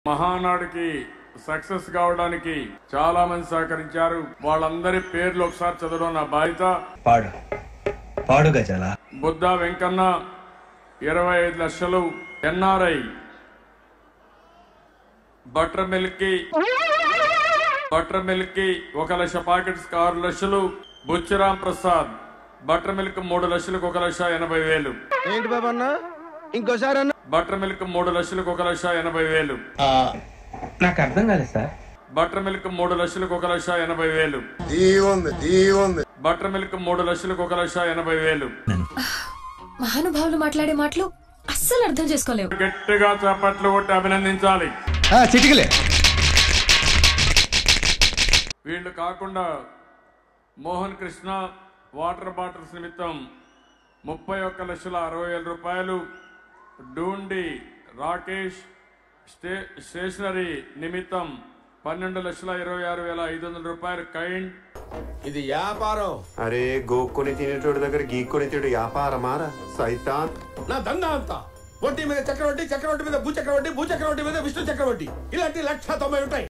మహానాడుకి success కావడానికి చాలా మంది సహకరించారు వాళ్ళందరి పేర్లు ఒకసారి చదవడం నా బాధ్యత పాడు పాడు గజాల బుద్ధ వెంకన్న ఇరవై ఐదు లక్షలు NRI butter milk butter milk ఒక లక్ష ప్యాకెట్స్ ఆరు లక్షలు బుచ్చిరాం ప్రసాద్ బటర్ మిల్క్ మూడు లక్షలకు ఒక లక్ష ఎనభై వేలు ఏంటి బాబు అన్న ఇంకోసారి అన్న బటర్ మిల్క్ మూడు లక్షలకు ఒక లక్ష ఎనభై వేలు ఆ, నాకు అర్థం కాలేదు సార్ బటర్ మిల్క్ మూడు లక్షలకు ఒక లక్ష ఎనభై వేలు దీవుంది దీవుంది బటర్ మిల్క్ మూడు లక్షలకు ఒక లక్ష ఎనభై వేలు మహానుభావులు మాట్లాడే మాటలు అస్సలు అర్థం చేసుకోలేవు గట్టిగా చప్పట్లు కొట్టి అభినందించాలి చిటికలే వీళ్ళు కాకుండా మోహన్ కృష్ణ వాటర్ బాటిల్స్ నిమిత్తం ముప్పై ఒక్క లక్షల అరవై వేల రూపాయలు డూండి రాకేష్ స్టే స్టేషనరీ నిమిత్తం పన్నెండు లక్షల ఇరవై ఆరు వేల ఐదు వందల రూపాయలు కైండ్ ఇది వ్యాపారం అరే గోక్కొని తినేటోడి దగ్గర గీక్కొని తిడు వ్యాపారమారా సైతాన్ నా దందా అంతా వడ్డీ మీద చక్రవడ్డీ చక్రవడ్డీ మీద భూ చక్రవడ్డీ భూ చక్రవడ్డీ మీద విష్ణు చక్రవడ్డీ ఇలాంటి లక్ష తొంభై ఉంటాయి